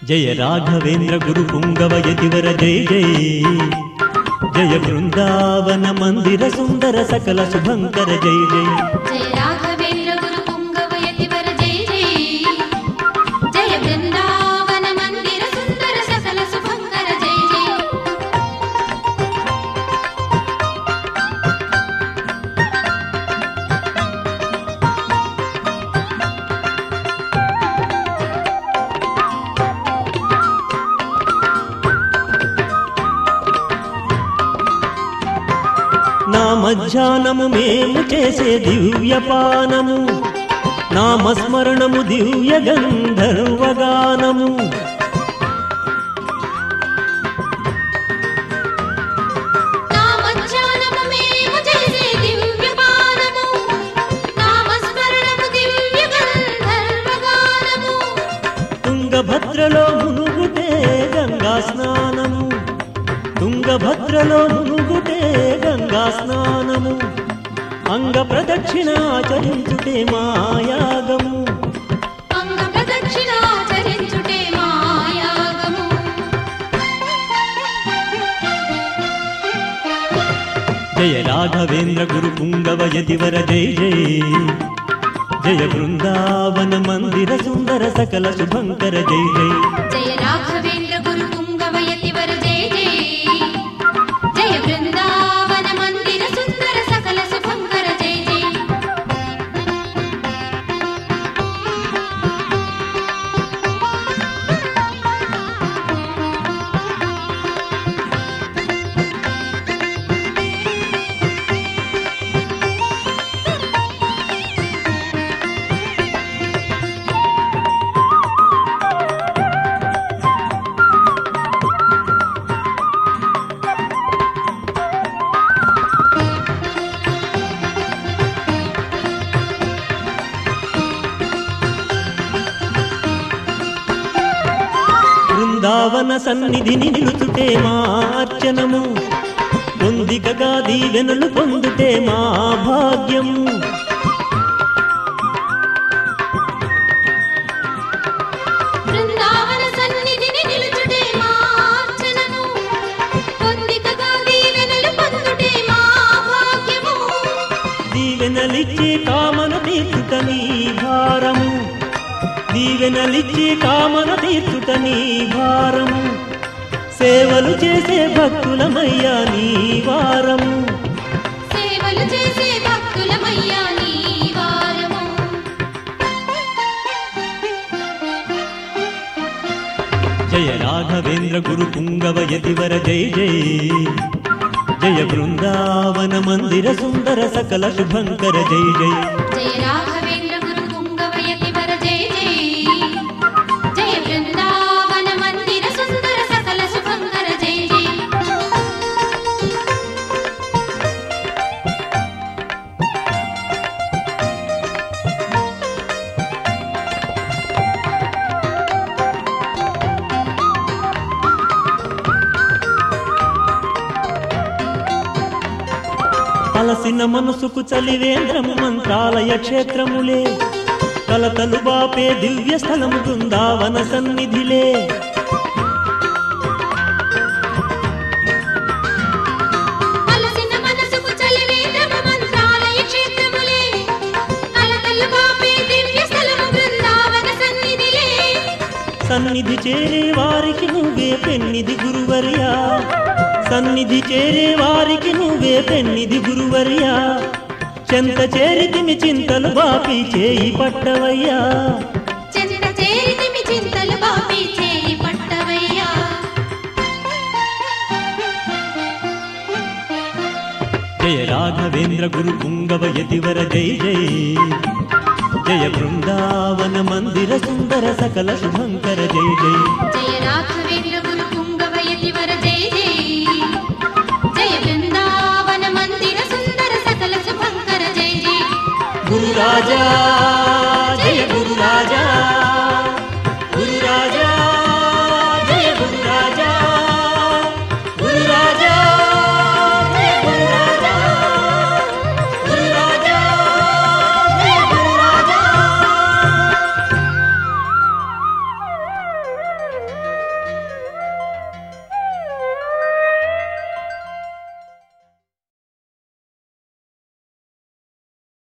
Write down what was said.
జయ రాఘవేంద్ర గురు పుంగవ యతివర జయ జయ జయ బృందావన మందిర సుందర సకల శుభంకర జయ జయ జయ రాఘవేంద్ర గురు పుంగవ యతివర జయ జయ జయ బృందావన మందిర సుందర సకల శుభంకర జయ జయ నా మధ్యాహ్నము మేము చేసే దివ్యపానము నామస్మరణము దివ్య గంధర్వగానము నా మధ్యాహ్నము మేము చేసే దివ్యపానము నామస్మరణము దివ్య గంధర్వగానము తుంగభద్రలో మునుగుటే గంగా స్నానము తుంగభద్రలో మునుగుటే గంగా స్నానము అంగ ప్రదక్షిణ ఆచరించుటే మాయాగము అంగ ప్రదక్షిణాచరించుటే మాయాగము జయ రాఘవేంద్ర గురు పుంగవ యతివర జయ జయ జయ బృందావన మందిర సుందర సకల శుభంకర జయ జయ జయ రాఘవేంద్ర గురు పుంగవ యతివర జయ జయ జయ బృందావన మందిర సుందర సకల శుభంకర జయ జయ బృందావన సన్నిధిని నిలుచుటే మా అర్చనము పొందికగా దీవెనలు పొందుటే మా భాగ్యము బృందావన సన్నిధిని నిలుచుటే మా అర్చనము పొందికగా దీవెనలు పొందుటే మా భాగ్యము దీవెనలిచ్చే కామన తీర్చుట నీ భారము దీవెనలిచ్చే కామన తీర్చుట నీ భారము సేవలు చేసే భక్తులమయ్యా నీ వారము సేవలు చేసే భక్తులమయ్యా నీ వారము జయ రాఘవేంద్ర గురు పుంగవ యతివర జయ జయ జయ బృందావన మందిర సుందర సకల శుభంకర జయ జయ జయ రాఘవేంద్ర గురు పుంగవ యతివర జయ జయ జయ బృందావన మందిర సుందర సకల శుభంకర జయ జయ అలసిన మనసుకు చలివేంద్రము మంత్రాలయ క్షేత్రములే కలతలు బాపే దివ్య స్థలము బృందావన సన్నిధిలే అలసిన మనసుకు చలివేంద్రము మంత్రాలయ క్షేత్రములే అలకల్లు బాపే దివ్య స్థలము బృందావన సన్నిధిలే సన్నిధి చేరే వారికి నువ్వే పెన్నిది గురువర్యా సన్నిధి చేరే వారికి నువ్వే పెన్నిది గురువర్యా చెంత చేరితిమి చింతలు బాపి చేయి పట్టవయ్యా చెంత చేరితిమి చింతలు బాపి చేయి పట్టవయ్యా జయ రాఘవేంద్ర గురు పుంగవ యతివర జయ జయ జయ బృందావన మందిర సుందర సకల శుభంకర జయ జయ జయ రాఘవేంద్ర గురు పుంగవ యతివర జయ జయ జయ బృందావన మందిర సుందర సకల శుభంకర జయ జయ గురు రాజా